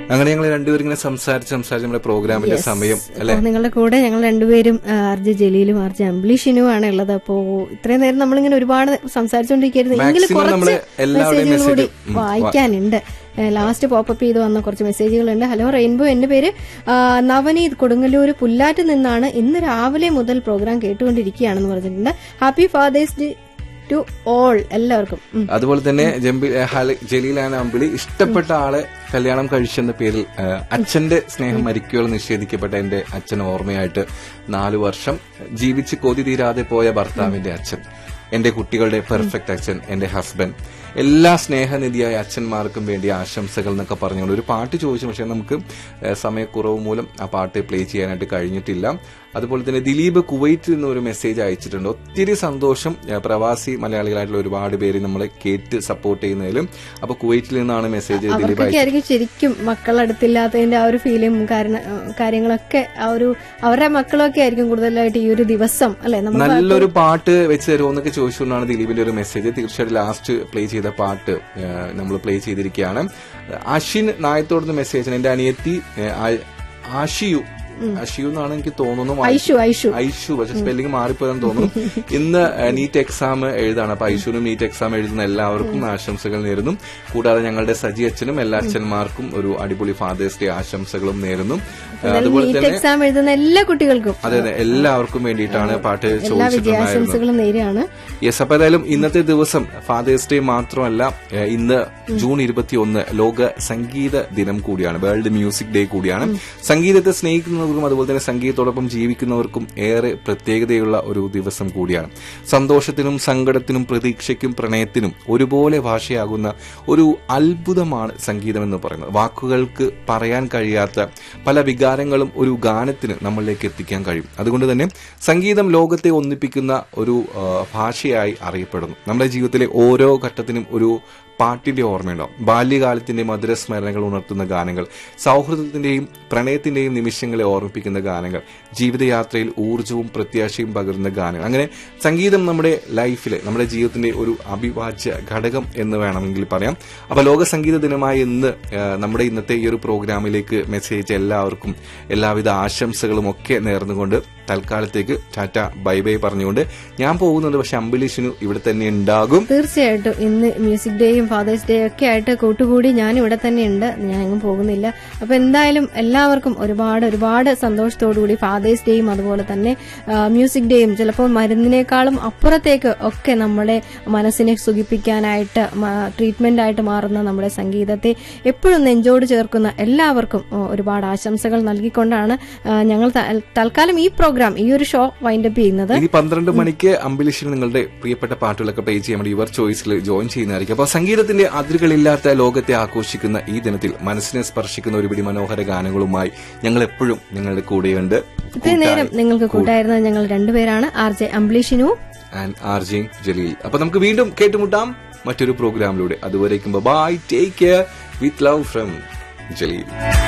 അങ്ങനെ ഞങ്ങൾ രണ്ടുപേരും ഇങ്ങനെ സംസാരിച്ച് സംസാരിച്ച് നമ്മുടെ പ്രോഗ്രാമിന്റെ സമയം അല്ലെ അപ്പോൾ നിങ്ങളുടെ കൂടെ ഞങ്ങൾ രണ്ടുപേരും ആ, ആർ ജെ ജലീലും ആർ ജെ അംബ്ലീഷിനും ആണ് ഉള്ളത് അപ്പോ ഇത്രയും നേരം നമ്മളിങ്ങനെ ഒരുപാട് സംസാരിച്ചുകൊണ്ടിരിക്കുന്നു എങ്കിലും Maximum നമ്മള് കുറച്ച് എല്ലാവരുടെയും മെസ്സേജുകൾ കൂടി message, ഉം, വായിക്കാനുണ്ട് ലാസ്റ്റ് പോപ്പപ്പ് ചെയ്ത് വന്ന കുറച്ച് മെസ്സേജുകളുണ്ട് ഹലോ റെയിൻബോ എന്റെ പേര് ആ, നവനീത് കൊടുങ്ങല്ലൂർ പുല്ലാറ്റ് നിന്നാണ് ഇന്ന് രാവിലെ മുതൽ പ്രോഗ്രാം കേട്ടുകൊണ്ടിരിക്കുകയാണെന്ന് പറഞ്ഞിട്ടുണ്ട് happy father's day to all എല്ലാവർക്കും ഉം. അതുപോലെ തന്നെ ജംബി ഏ, ഹല- ജലീലാന അമ്പിളി ഇഷ്ടപ്പെട്ട ആളെ കല്യാണം കഴിച്ചെന്ന പേരിൽ ഏ, അച്ഛന്റെ സ്നേഹം മരിക്കുകൾ നിഷേധിക്കപ്പെട്ട എന്റെ അച്ഛൻ ഓർമ്മയായിട്ട് നാലു വർഷം ജീവിച്ച് കൊതി തീരാതെ പോയ ഭർത്താവിന്റെ അച്ഛൻ എന്റെ കുട്ടികളുടെ പെർഫെക്റ്റ് അച്ഛൻ എന്റെ ഹസ്ബൻഡ് എല്ലാ സ്നേഹനിധിയായ അച്ഛന്മാർക്കും വേണ്ടി ആശംസകൾ എന്നൊക്കെ പറഞ്ഞുകൊണ്ട് ഒരു പാട്ട് ചോദിച്ചു പക്ഷെ നമുക്ക് ഏ, സമയക്കുറവ് മൂലം ആ പാട്ട് പ്ലേ ചെയ്യാനായിട്ട് കഴിഞ്ഞിട്ടില്ല അതുപോലെ തന്നെ ദിലീപ് കുവൈറ്റിൽ നിന്ന് ഒരു മെസ്സേജ് അയച്ചിട്ടുണ്ട് ഒത്തിരി സന്തോഷം ഏ, പ്രവാസി മലയാളികളായിട്ടുള്ള ഒരുപാട് പേര് നമ്മളെ കേട്ട് സപ്പോർട്ട് ചെയ്യുന്നതിലും അപ്പൊ കുവൈറ്റിൽ നിന്നാണ് മെസ്സേജ് ദിലീപ് അവർക്കൊക്കെ അയച്ചത് ആയിരിക്കും ശരിക്കും മക്കളടുത്തില്ലാത്തതിന്റെ ആ ഒരു ഫീലും കാരണം കാര്യങ്ങളൊക്കെ ആ ഒരു അവരുടെ മക്കളൊക്കെ ആയിരിക്കും കൂടുതലായിട്ട് ഈ ഒരു ദിവസം അല്ലെ നമ്മൾ നല്ലൊരു പാട്ട് വെച്ച് തരുമോ എന്നൊക്കെ ചോദിച്ചുകൊണ്ടാണ് ദിലീപിന്റെ ഒരു മെസ്സേജ് തീർച്ചയായിട്ടും ലാസ്റ്റ് പ്ലേ ചെയ്ത പാട്ട് നമ്മൾ പ്ലേ ചെയ്തിരിക്കുകയാണ് അഷിൻ നായത്തോടുന്ന മെസ്സേജ് എന്റെ അനിയത്തി ഏ, ആ- ആഷിയു അഷിയു എന്നാണ് എനിക്ക് തോന്നുന്നു ഐഷു ഐഷു ഐഷു പക്ഷെ സ്പെല്ലിംഗ് മാറിപ്പോയെന്ന് തോന്നുന്നു ഇന്ന് നീറ്റ് എക്സാം എഴുതാണ് അപ്പൊ ഐഷുവിനും നീറ്റ് എക്സാം എഴുതുന്ന എല്ലാവർക്കും ആശംസകൾ നേരുന്നു കൂടാതെ ഞങ്ങളുടെ സജി അച്ഛനും എല്ലാ അച്ഛന്മാർക്കും ഒരു അടിപൊളി ഫാദേഴ്സ് ഡേ ആശംസകളും നേരുന്നു അതുപോലെ നീറ്റ് തന്നെ എക്സാം എഴുതുന്ന എല്ലാ കുട്ടികൾക്കും അതെ അതെ എല്ലാവർക്കും വേണ്ടിയിട്ടാണ് പാട്ട് എല്ലാ ചോദിച്ചിട്ടുണ്ടായിരുന്നത് വിജയാശംസകളും നേരെയാണ് യെസ് അപ്പൊ ഏതായാലും ഇന്നത്തെ ദിവസം ഫാദേഴ്സ് ഡേ മാത്രമല്ല ഏഹ് ഇന്ന് ജൂൺ ഇരുപത്തിയൊന്ന് ലോക സംഗീത ദിനം കൂടിയാണ് വേൾഡ് മ്യൂസിക് ഡേ കൂടിയാണ് സംഗീതത്തെ സ്നേഹിക്കുന്നവർക്കും അതുപോലെ തന്നെ സംഗീതത്തോടൊപ്പം ജീവിക്കുന്നവർക്കും ഏറെ പ്രത്യേകതയുള്ള ഒരു ദിവസം കൂടിയാണ് സന്തോഷത്തിനും സങ്കടത്തിനും പ്രതീക്ഷയ്ക്കും പ്രണയത്തിനും ഒരുപോലെ ഭാഷയാകുന്ന ഒരു അത്ഭുതമാണ് സംഗീതം എന്ന് പറയുന്നത് വാക്കുകൾക്ക് പറയാൻ കഴിയാത്ത പല വികാരങ്ങളും ഒരു ഗാനത്തിന് നമ്മളിലേക്ക് എത്തിക്കാൻ കഴിയും അതുകൊണ്ട് തന്നെ സംഗീതം ലോകത്തെ ഒന്നിപ്പിക്കുന്ന ഒരു ആ, ഭാഷയായി അറിയപ്പെടുന്നു നമ്മുടെ ജീവിതത്തിലെ ഓരോ ഘട്ടത്തിനും ഒരു പാട്ടിന്റെ ഓർമ്മയുണ്ടാവും ബാല്യകാലത്തിന്റെ മധുരസ്മരണകൾ ഉണർത്തുന്ന ഗാനങ്ങൾ സൗഹൃദത്തിന്റെയും പ്രണയത്തിന്റെയും നിമിഷങ്ങളെ ഓർമ്മിപ്പിക്കുന്ന ഗാനങ്ങൾ ജീവിതയാത്രയിൽ ഊർജവും പ്രത്യാശയും പകരുന്ന ഗാനങ്ങൾ അങ്ങനെ സംഗീതം നമ്മുടെ ലൈഫിലെ നമ്മുടെ ജീവിതത്തിന്റെ ഒരു അവിഭാജ്യ ഘടകം എന്ന് വേണമെങ്കിൽ പറയാം അപ്പൊ ലോക സംഗീത ദിനമായ ഇന്ന് ആ, നമ്മുടെ ഇന്നത്തെ ഈ ഒരു പ്രോഗ്രാമിലേക്ക് മെസ്സേജ് എല്ലാവർക്കും എല്ലാവിധ ആശംസകളും ഒക്കെ നേർന്നുകൊണ്ട് തൽക്കാലത്തേക്ക് ടാറ്റ ബൈ ബൈ പറഞ്ഞുകൊണ്ട് ഞാൻ പോകുന്നത് പക്ഷെ അംബലീഷിനു ഇവിടെ തന്നെ ഉണ്ടാകും തീർച്ചയായിട്ടും ഇന്ന് മ്യൂസിക് ഡേയും ഫാദേഴ്സ് ഡേ ഒക്കെ ആയിട്ട് കൂട്ടുകൂടി ഞാൻ ഇവിടെ തന്നെ ഉണ്ട് ഞാൻ എങ്ങും പോകുന്നില്ല അപ്പൊ എന്തായാലും എല്ലാവർക്കും ഒരുപാട് ഒരുപാട് സന്തോഷത്തോടു കൂടി ഫാദേഴ്സ് ഡേയും അതുപോലെ തന്നെ ആ, മ്യൂസിക് ഡേയും ചിലപ്പോൾ മരുന്നിനേക്കാളും അപ്പുറത്തേക്ക് ഒക്കെ നമ്മുടെ മനസ്സിനെ സുഖിപ്പിക്കാനായിട്ട് ട്രീറ്റ്മെന്റ് ആയിട്ട് മാറുന്ന നമ്മുടെ സംഗീതത്തെ എപ്പോഴും നെഞ്ചോട് ചേർക്കുന്ന എല്ലാവർക്കും ആ, ഒരുപാട് ആശംസകൾ നൽകിക്കൊണ്ടാണ് ആ, ഞങ്ങൾ ത- തൽക്കാലം ഈ പ്രോഗ്രാം ഈ ഒരു ഷോ വൈൻഡപ്പ് ചെയ്യുന്നത് ഇനി പന്ത്രണ്ട് മണിക്ക് അംബിലിഷിന് നിങ്ങളുടെ പ്രിയപ്പെട്ട പാട്ടുകളൊക്കെ പ്ലേ ചെയ്യാൻ വേണ്ടി യുവർ ചോയ്സിൽ ജോയിൻ ചെയ്യുന്നതായിരിക്കും അപ്പൊ സംഗീതത്തിന്റെ അതിരുകളില്ലാത്ത ലോകത്തെ ആഘോഷിക്കുന്ന ഈ ദിനത്തിൽ മനസ്സിനെ സ്പർശിക്കുന്ന ഒരുപിടി മനോഹര ഗാനങ്ങളുമായി ഞങ്ങൾ എപ്പോഴും നിങ്ങളുടെ കൂടെയുണ്ട് ഇത്രയും നേരം നിങ്ങൾക്ക് കൂട്ടായിരുന്നത് ഞങ്ങൾ രണ്ടുപേരാണ് ആർ ജെ അംബ്ലീഷിനു ആൻഡ് ആർ ജെ ജലീൽ അപ്പൊ നമുക്ക് വീണ്ടും കേട്ടുമുട്ടാം മറ്റൊരു പ്രോഗ്രാമിലൂടെ അതുവരേക്കും bye take care with love from Jaleel